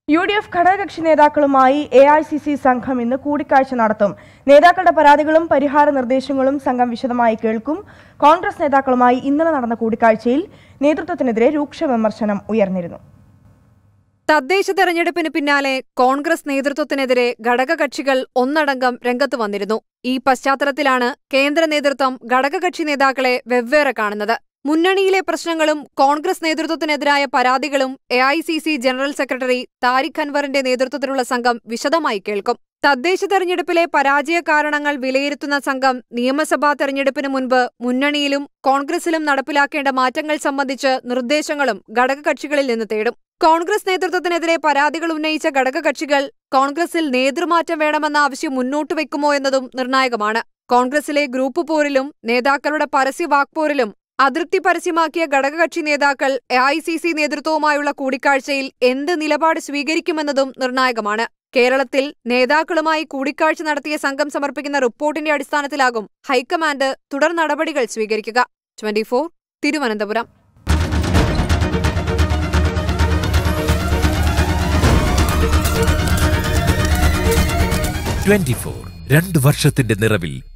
U D F ഘടകകക്ഷി നേതാക്കളുമായി A I C C സംഘം ഇന്ന് കൂടിക്കാഴ്ച നടത്തും നേതാക്കളുടെ പരാതികളും പരിഹാര നിർദ്ദേശങ്ങളും സംഘം വിശദമായി കേൾക്കും കോൺഗ്രസ് നേതാക്കളുമായി ഇന്നലെ നടന്ന കൂടിക്കാഴ്ചയിൽ നേതൃത്വത്തിനെതിരെ രൂക്ഷ വിമർശനം ഉയർന്നിരുന്നു തദ്ദേശ തെരഞ്ഞെടുപ്പിന് പിന്നാലെ കോൺഗ്രസ് നേതൃത്വത്തിനെതിരെ ഘടകകക്ഷികൾ ഒന്നടങ്കം രംഗത്ത് വന്നിരുന്നു ഈ പശ്ചാത്തലത്തിലാണ് കേന്ദ്ര നേതൃത്വം ഘടകകക്ഷി നേതാക്കളെ വെവ്വേറെ കാണുന്നത് മുന്നണിയിലെ പ്രശ്നങ്ങളും കോൺഗ്രസ് നേതൃത്വത്തിനെതിരായ പരാതികളും A I C C general secretary Tariq അൻവറിന്റെ നേതൃത്വത്തിലുള്ള സംഘം വിശദമായി കേൾക്കും തദ്ദേശ തെരഞ്ഞെടുപ്പിലെ പരാജയ കാരണങ്ങൾ വിലയിരുത്തുന്ന സംഘം നിയമസഭാ തെരഞ്ഞെടുപ്പിന് മുൻപ് മുന്നണിയിലും കോൺഗ്രസിലും നടപ്പിലാക്കേണ്ട മാറ്റങ്ങൾ സംബന്ധിച്ച് നിർദ്ദേശങ്ങളും ഘടകകക്ഷികളിൽ നിന്ന് തേടും കോൺഗ്രസ് നേതൃത്വത്തിനെതിരെ പരാതികൾ ഉന്നയിച്ച ഘടകകക്ഷികൾ കോൺഗ്രസിൽ നേതൃമാറ്റം വേണമെന്ന ആവശ്യം മുന്നോട്ട് വെക്കുമോ എന്നതും നിർണായകമാണ് കോൺഗ്രസിലെ ഗ്രൂപ്പ് പോരിലും നേതാക്കളുടെ പരസ്യ വാക്പോരിലും അതൃപ്തി പരസ്യമാക്കിയ ഘടകകക്ഷി നേതാക്കൾ എ ഐ സി സി നേതൃത്വവുമായുള്ള കൂടിക്കാഴ്ചയിൽ എന്ത് നിലപാട് സ്വീകരിക്കുമെന്നതും നിർണായകമാണ് കേരളത്തിൽ നേതാക്കളുമായി കൂടിക്കാഴ്ച നടത്തിയ സംഘം സമർപ്പിക്കുന്ന റിപ്പോർട്ടിന്റെ അടിസ്ഥാനത്തിലാകും ഹൈക്കമാൻഡ് തുടർ നടപടികൾ സ്വീകരിക്കുക ട്വന്റി തിരുവനന്തപുരം ട്വന്റി ഫോർ രണ്ട് വർഷത്തിന്റെ നിറവിൽ